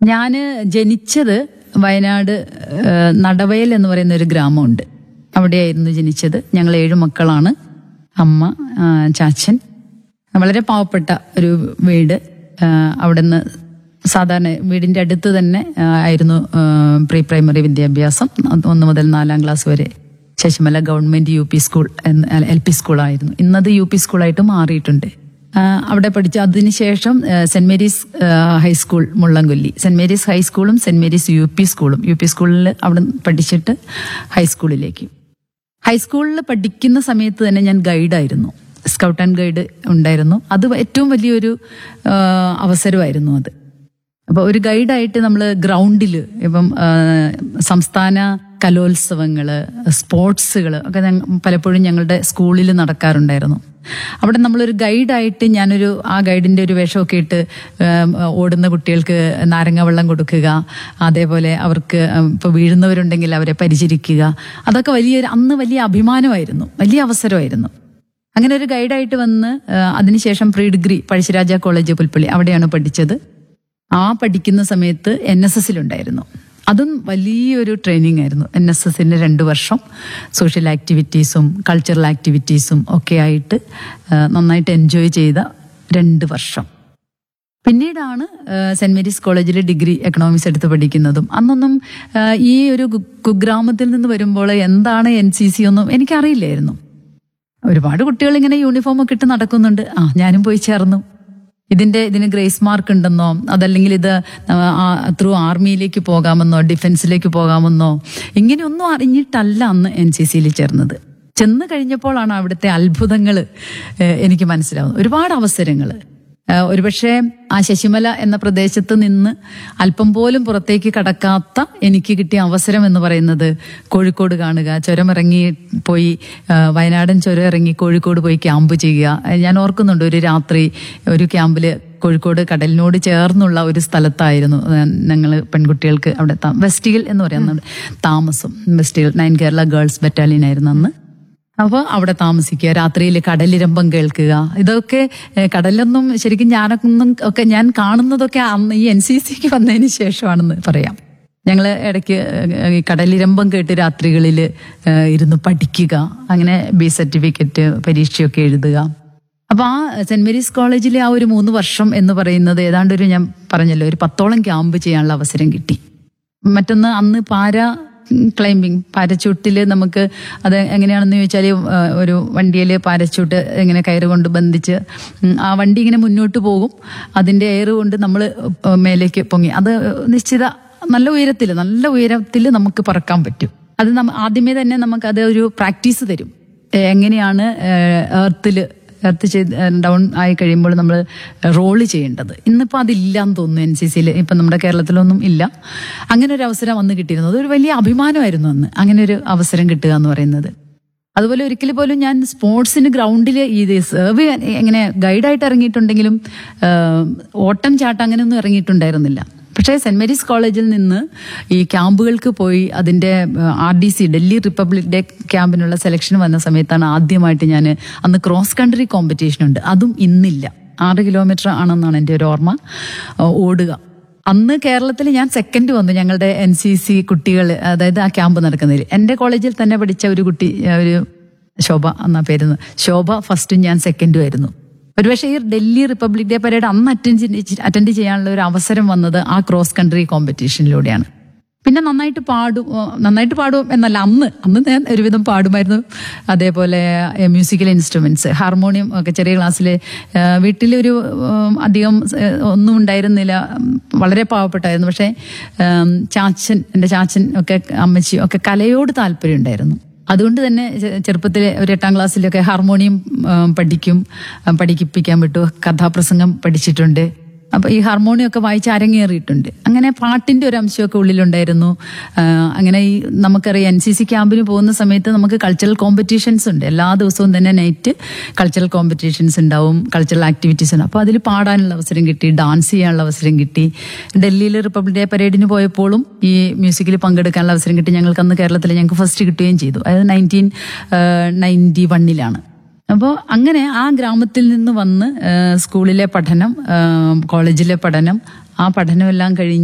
ഞാൻ ജനിച്ചത് വയനാട് ഏഹ്, നടവയൽ എന്ന് പറയുന്ന ഒരു ഗ്രാമമുണ്ട് അവിടെയായിരുന്നു ജനിച്ചത് ഞങ്ങൾ ഏഴു മക്കളാണ് അമ്മ ആ, ചാച്ചൻ വളരെ പാവപ്പെട്ട ഒരു വീട് ആ, അവിടുന്ന് സാധാരണ വീടിന്റെ അടുത്ത് തന്നെ ആ, ആയിരുന്നു ആ, പ്രീ പ്രൈമറി വിദ്യാഭ്യാസം അത് ഒന്ന് മുതൽ നാലാം ക്ലാസ് വരെ Sasimala government U P school എന്ന് എൽ പി സ്കൂളായിരുന്നു ഇന്നത് യു പി സ്കൂളായിട്ട് മാറിയിട്ടുണ്ട് ആ, അവിടെ പഠിച്ചു അതിനുശേഷം ആ, സെന്റ് മേരീസ് ആ, ഹൈസ്കൂൾ മുള്ളംകൊല്ലി സെന്റ് മേരീസ് ഹൈസ്കൂളും സെന്റ് മേരീസ് യു പി സ്കൂളും യു പി സ്കൂളിൽ അവിടെ പഠിച്ചിട്ട് ഹൈസ്കൂളിലേക്ക് ഹൈസ്കൂളിൽ പഠിക്കുന്ന സമയത്ത് തന്നെ ഞാൻ ഗൈഡായിരുന്നു സ്കൗട്ട് ആൻഡ് ഗൈഡ് ഉണ്ടായിരുന്നു അത് ഏറ്റവും വലിയൊരു ആ, അവസരമായിരുന്നു അത് അപ്പൊ ഒരു ഗൈഡായിട്ട് നമ്മൾ ഗ്രൗണ്ടിൽ ഇപ്പം ആ, സംസ്ഥാന കലോത്സവങ്ങള് സ്പോർട്സുകൾ ഒക്കെ ഞങ്ങ- പലപ്പോഴും ഞങ്ങളുടെ സ്കൂളിൽ നടക്കാറുണ്ടായിരുന്നു അവിടെ നമ്മളൊരു ഗൈഡായിട്ട് ഞാനൊരു ആ ഗൈഡിന്റെ ഒരു വേഷമൊക്കെ ഇട്ട് ഉം, ഓടുന്ന കുട്ടികൾക്ക് നാരങ്ങ വെള്ളം കൊടുക്കുക അതേപോലെ അവർക്ക് ഉം, ഇപ്പൊ വീഴുന്നവരുണ്ടെങ്കിൽ അവരെ പരിചരിക്കുക അതൊക്കെ വലിയൊരു അന്ന് വലിയ അഭിമാനമായിരുന്നു വലിയ അവസരമായിരുന്നു അങ്ങനെ ഒരു ഗൈഡായിട്ട് വന്ന് ആ, അതിനുശേഷം pre degree Pazhassiraja college Pulpally അവിടെയാണ് പഠിച്ചത് ആ പഠിക്കുന്ന സമയത്ത് എൻ എസ് എസിലുണ്ടായിരുന്നു അതും വലിയൊരു ട്രെയിനിങ് ആയിരുന്നു എൻ എസ് എസിന്റെ രണ്ടു വർഷം സോഷ്യൽ ആക്ടിവിറ്റീസും കൾച്ചറൽ ആക്ടിവിറ്റീസും ഒക്കെ ആയിട്ട് ആ, നന്നായിട്ട് എൻജോയ് ചെയ്ത രണ്ട് വർഷം പിന്നീടാണ് ആ, സെന്റ് മേരീസ് കോളേജിൽ ഡിഗ്രി എക്കണോമിക്സ് എടുത്ത് പഠിക്കുന്നതും അന്നൊന്നും ആ, ഈ ഒരു കു- കുഗ്രാമത്തിൽ നിന്ന് വരുമ്പോൾ എന്താണ് എൻ സി സി ഒന്നും എനിക്കറിയില്ലായിരുന്നു ഒരുപാട് കുട്ടികൾ ഇങ്ങനെ യൂണിഫോം ഒക്കെ ഇട്ട് നടക്കുന്നുണ്ട് ആ ഞാനും പോയി ചേർന്നു ഇതിന്റെ ഇതിന് ഗ്രേസ് മാർക്ക് ഉണ്ടെന്നോ അതല്ലെങ്കിൽ ഇത് ത്രൂ ആർമിയിലേക്ക് പോകാമെന്നോ ഡിഫൻസിലേക്ക് പോകാമെന്നോ ഇങ്ങനെയൊന്നും അറിഞ്ഞിട്ടല്ല അന്ന് എൻ സി സിയിൽ ചേർന്നത് ചെന്ന് കഴിഞ്ഞപ്പോഴാണ് അവിടുത്തെ അത്ഭുതങ്ങൾ എനിക്ക് മനസ്സിലാവുന്നത് ഒരുപാട് അവസരങ്ങൾ ഏഹ് ഒരുപക്ഷെ ആ ശശിമല എന്ന പ്രദേശത്ത് നിന്ന് അല്പം പോലും പുറത്തേക്ക് കടക്കാത്ത എനിക്ക് കിട്ടിയ അവസരം എന്ന് പറയുന്നത് കോഴിക്കോട് കാണുക ചുരമിറങ്ങി പോയി ഏഹ് വയനാടൻ ചുരം ഇറങ്ങി കോഴിക്കോട് പോയി ക്യാമ്പ് ചെയ്യുക ഏഹ് ഞാൻ ഓർക്കുന്നുണ്ട് ഒരു രാത്രി ഒരു ക്യാമ്പില് കോഴിക്കോട് കടലിനോട് ചേർന്നുള്ള ഒരു സ്ഥലത്തായിരുന്നു ഞങ്ങൾ പെൺകുട്ടികൾക്ക് അവിടെ താ- വെസ്റ്റിഗൽ എന്ന് പറയുന്നത് താമസം വെസ്റ്റിഗൽ നയൻ കേരള ഗേൾസ് ബറ്റാലിയൻ ആയിരുന്നു അന്ന് അപ്പോൾ അവിടെ താമസിക്കുക രാത്രിയിൽ കടലിരമ്പം കേൾക്കുക ഇതൊക്കെ ഏഹ്, കടലൊന്നും ശരിക്കും ഞാനൊന്നും ഒക്കെ ഞാൻ കാണുന്നതൊക്കെ അന്ന് ഈ എൻ സി സിക്ക് വന്നതിന് ശേഷമാണെന്ന് പറയാം ഞങ്ങൾ ഇടയ്ക്ക് ഏഹ്, ഈ കടലിരമ്പം കേട്ട് രാത്രികളിൽ ഇരുന്ന് പഠിക്കുക അങ്ങനെ ബി സർട്ടിഫിക്കറ്റ് പരീക്ഷയൊക്കെ എഴുതുക അപ്പൊ ആ സെന്റ് മേരീസ് കോളേജിലെ ആ ഒരു മൂന്ന് വർഷം എന്ന് പറയുന്നത് ഏതാണ്ട് ഒരു ഞാൻ പറഞ്ഞല്ലോ ഒരു പത്തോളം ക്യാമ്പ് ചെയ്യാനുള്ള അവസരം കിട്ടി മറ്റൊന്ന് അന്ന് പാര ക്ലൈംബിങ് പാരച്ചൂട്ടിൽ നമുക്ക് അത് എങ്ങനെയാണെന്ന് ചോദിച്ചാൽ ഒരു വണ്ടിയിൽ പാരച്ചൂട്ട് ഇങ്ങനെ കയറ് കൊണ്ട് ബന്ധിച്ച് ഉം, ആ വണ്ടി ഇങ്ങനെ മുന്നോട്ട് പോകും അതിന്റെ എയർ കൊണ്ട് നമ്മൾ മേലേക്ക് പൊങ്ങി അത് നിശ്ചിത നല്ല ഉയരത്തിൽ നല്ല ഉയരത്തിൽ നമുക്ക് പറക്കാൻ പറ്റും അത് നമ്മ ആദ്യമേ തന്നെ നമുക്ക് അത് ഒരു പ്രാക്ടീസ് തരും ഏ, എങ്ങനെയാണ് എർത്തിൽ എർത്ത് ചെയ്ത് ഡൗൺ ആയി കഴിയുമ്പോൾ നമ്മൾ റോള് ചെയ്യേണ്ടത് ഇന്നിപ്പോൾ അതില്ലാന്ന് തോന്നുന്നു എൻ സി സിയിൽ ഇപ്പം നമ്മുടെ കേരളത്തിലൊന്നും ഇല്ല അങ്ങനെ ഒരു അവസരം വന്ന് കിട്ടിയിരുന്നു അതൊരു വലിയ അഭിമാനമായിരുന്നു അന്ന് അങ്ങനെ ഒരു അവസരം കിട്ടുക എന്ന് പറയുന്നത് അതുപോലെ ഒരിക്കൽ പോലും ഞാൻ സ്പോർട്സിന് ഗ്രൗണ്ടിൽ ഇത് സെർവ് ചെയ്യാൻ എങ്ങനെ ഗൈഡായിട്ട് ഇറങ്ങിയിട്ടുണ്ടെങ്കിലും ആ, ഓട്ടം ചാട്ടം അങ്ങനെയൊന്നും ഇറങ്ങിയിട്ടുണ്ടായിരുന്നില്ല പക്ഷേ സെന്റ് മേരീസ് കോളേജിൽ നിന്ന് ഈ ക്യാമ്പുകൾക്ക് പോയി അതിന്റെ R D C Delhi republic day ക്യാമ്പിനുള്ള സെലക്ഷൻ വന്ന സമയത്താണ് ആദ്യമായിട്ട് ഞാൻ അന്ന് ക്രോസ് കൺട്രി കോമ്പറ്റീഷൻ ഉണ്ട് അതും ഇന്നില്ല ആറ് കിലോമീറ്റർ ആണെന്നാണ് എൻ്റെ ഒരു ഓർമ്മ ആ, ഓടുക അന്ന് കേരളത്തിൽ ഞാൻ സെക്കൻഡ് വന്നു ഞങ്ങളുടെ എൻ സി സി കുട്ടികൾ അതായത് ആ ക്യാമ്പ് നടക്കുന്നതിൽ എൻ്റെ കോളേജിൽ തന്നെ പഠിച്ച ഒരു കുട്ടി ആ, ഒരു ശോഭ എന്നാ പേരുന്ന് ശോഭ ഫസ്റ്റും ഞാൻ സെക്കൻഡും ആയിരുന്നു ഒരുപക്ഷെ ഈ ഡൽഹി റിപ്പബ്ലിക് ഡേ പരേഡ് അന്ന് അറ്റൻഡ് അറ്റൻഡ് ചെയ്യാനുള്ള ഒരു അവസരം വന്നത് ആ ക്രോസ് കൺട്രി കോമ്പറ്റീഷനിലൂടെയാണ് പിന്നെ നന്നായിട്ട് പാടും ആ, നന്നായിട്ട് പാടും എന്നല്ല അന്ന് അന്ന് ഞാൻ ഒരുവിധം പാടുമായിരുന്നു അതേപോലെ മ്യൂസിക്കൽ ഇൻസ്ട്രുമെന്റ്സ് ഹാർമോണിയം ഒക്കെ ചെറിയ ക്ലാസ്സിൽ വീട്ടിലൊരു ഉം, അധികം ഏ, ഒന്നും ഉണ്ടായിരുന്നില്ല ഉം, വളരെ പാവപ്പെട്ടായിരുന്നു പക്ഷേ ഉം, ചാച്ചൻ എൻ്റെ ചാച്ചൻ ഒക്കെ അമ്മച്ചി ഒക്കെ കലയോട് താല്പര്യം ഉണ്ടായിരുന്നു അതുകൊണ്ട് തന്നെ ചെ- ചെറുപ്പത്തിലെ ഒരു എട്ടാം ക്ലാസ്സിലൊക്കെ ഹാർമോണിയം ഉം, പഠിക്കും ഉം, പഠിപ്പിക്കാൻ വിട്ടു കഥാപ്രസംഗം പഠിച്ചിട്ടുണ്ട് അപ്പൊ ഈ ഹാർമോണിയം ഒക്കെ വായിച്ച് അരങ്ങേറിയിട്ടുണ്ട് അങ്ങനെ പാട്ടിന്റെ ഒരു അംശമൊക്കെ ഉള്ളിലുണ്ടായിരുന്നു ആ, അങ്ങനെ ഈ നമുക്കറിയാം എൻ സി സി ക്യാമ്പിന് പോകുന്ന സമയത്ത് നമുക്ക് കൾച്ചറൽ കോമ്പറ്റീഷൻസ് ഉണ്ട് എല്ലാ ദിവസവും തന്നെ നൈറ്റ് കൾച്ചറൽ കോമ്പറ്റീഷൻസ് ഉണ്ടാവും കൾച്ചറൽ ആക്ടിവിറ്റീസ് ഉണ്ട് അപ്പോൾ അതിൽ പാടാനുള്ള അവസരം കിട്ടി ഡാൻസ് ചെയ്യാനുള്ള അവസരം കിട്ടി ഡൽഹിയിൽ റിപ്പബ്ലിക് ഡേ പരേഡിന് പോയപ്പോഴും ഈ മ്യൂസിക്കിൽ പങ്കെടുക്കാനുള്ള അവസരം കിട്ടി ഞങ്ങൾക്ക് അന്ന് കേരളത്തിൽ ഞങ്ങൾക്ക് ഫസ്റ്റ് കിട്ടുകയും ചെയ്തു അതായത് നയൻറ്റീൻ നയൻറ്റി വണ്ണിലാണ് അപ്പോൾ അങ്ങനെ ആ ഗ്രാമത്തിൽ നിന്ന് വന്ന് ആ, സ്കൂളിലെ പഠനം ആ, കോളേജിലെ പഠനം ആ പഠനമെല്ലാം കഴിഞ്ഞ്